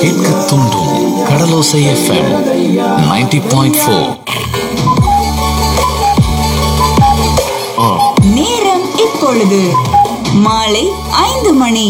கேட்க தூண்டும் கடலோசை FM 90.4 point four நேரம் இப்பொழுது மாலை ஐந்து மணி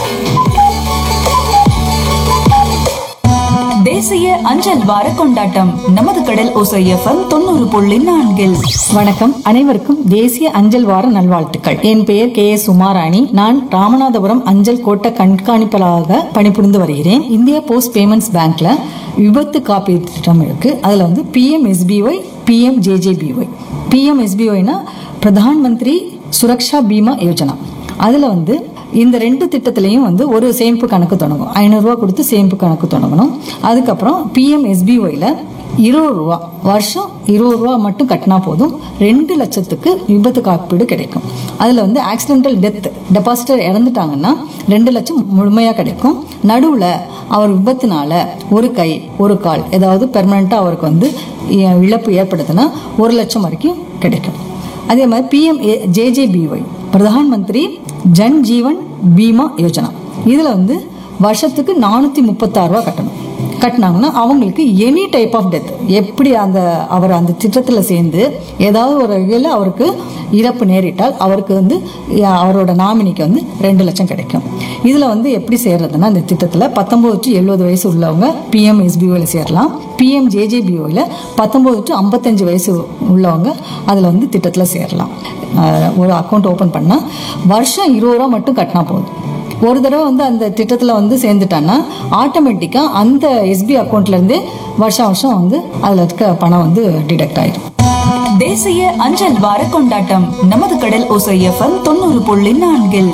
தேசிய அஞ்சல் வார கொண்டாட்டம் நமது கடல் ஓசை எஃப்எம் தொண்ணூறு புள்ளி நான்கில் வணக்கம் அனைவருக்கும் தேசிய அஞ்சல் வார நல்வாழ்த்துக்கள் என் பெயர் கே எஸ் உமாராணி நான் ராமநாதபுரம் அஞ்சல் கோட்ட கண்காணிப்பாளராக பணிபுரிந்து வருகிறேன் இந்தியா போஸ்ட் பேமெண்ட்ஸ் பேங்க்ல விபத்து காப்பீடு திட்டம் இருக்கு அதுல வந்து PM SBY PM JJBY PM எஸ்பிஒய்னா பிரதான் மந்திரி சுரக்ஷா பீமா யோஜனா அதுல வந்து இந்த ரெண்டு திட்டத்திலையும் வந்து ஒரு சேமிப்பு கணக்கு தொடங்கும் ஐநூறுரூவா கொடுத்து சேமிப்பு கணக்கு தொடங்கணும் அதுக்கப்புறம் பிஎம் எஸ்பிஒய்ல இருபது ரூபா வருஷம் இருபது ரூபா மட்டும் கட்டினா போதும் ரெண்டு லட்சத்துக்கு விபத்து காப்பீடு கிடைக்கும் அதில் வந்து ஆக்சிடென்டல் டெத் டெபாசிட்டர் இறந்துட்டாங்கன்னா ரெண்டு லட்சம் முழுமையாக கிடைக்கும் நடுவில் அவர் விபத்துனால ஒரு கை ஒரு கால் ஏதாவது பெர்மனெண்ட்டாக அவருக்கு வந்து இ- இழப்பு ஏற்படுதுன்னா ஒரு லட்சம் வரைக்கும் கிடைக்கும் அதே மாதிரி பிஎம் ஜேஜேபிஒய் பிரதான் மந்திரி ஜன் ஜீவன் பீமா யோஜனா இதில் வந்து வருஷத்துக்கு நானூற்றி முப்பத்தாறு ரூபா கட்டணும் கட்டினாங்கன்னா அவங்களுக்கு எனி டைப் ஆஃப் டெத் எப்படி அந்த அவர் அந்த திட்டத்தில் சேர்ந்து ஏதாவது ஒரு வகையில் அவருக்கு இறப்பு நேரிட்டால் அவருக்கு வந்து அஹ், அவரோட நாமினிக்கு வந்து ரெண்டு லட்சம் கிடைக்கும் இதில் வந்து எப்படி சேர்றதுன்னா இந்த திட்டத்தில் பத்தொம்போது டு எழுபது வயசு உள்ளவங்க பிஎம் எஸ்பிஓவில் சேரலாம் பிஎம் ஜேஜேபிஓவில் பத்தொம்போது டு ஐம்பத்தஞ்சு வயசு உள்ளவங்க அதில் வந்து திட்டத்தில் சேரலாம் அஹ், ஒரு அக்கௌண்ட் ஓப்பன் பண்ணால் வருஷம் இருபது ரூபா மட்டும் கட்டினா போதும் ஒரு தடவை வந்து அந்த திட்டத்தில் வந்து சேர்ந்துட்டான்னா ஆட்டோமேட்டிக்காக அந்த எஸ்பி அக்கௌண்ட்லேருந்தே வருஷம் வருஷம் வந்து அதில் இருக்க பணம் வந்து டிடெக்ட் ஆயிடும் தேசிய அஞ்சல் வார கொண்டாட்டம் நமது கடல் ஓசை எஃப்எம் தொண்ணூறு புள்ளி நான்கில்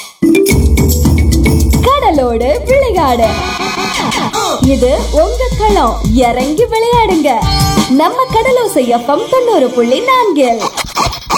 கடலோடு விளையாடு இது உங்க களம் இறங்கி விளையாடுங்க நம்ம கடலோசை எஃப்எம் தொண்ணூறு புள்ளி நான்கில்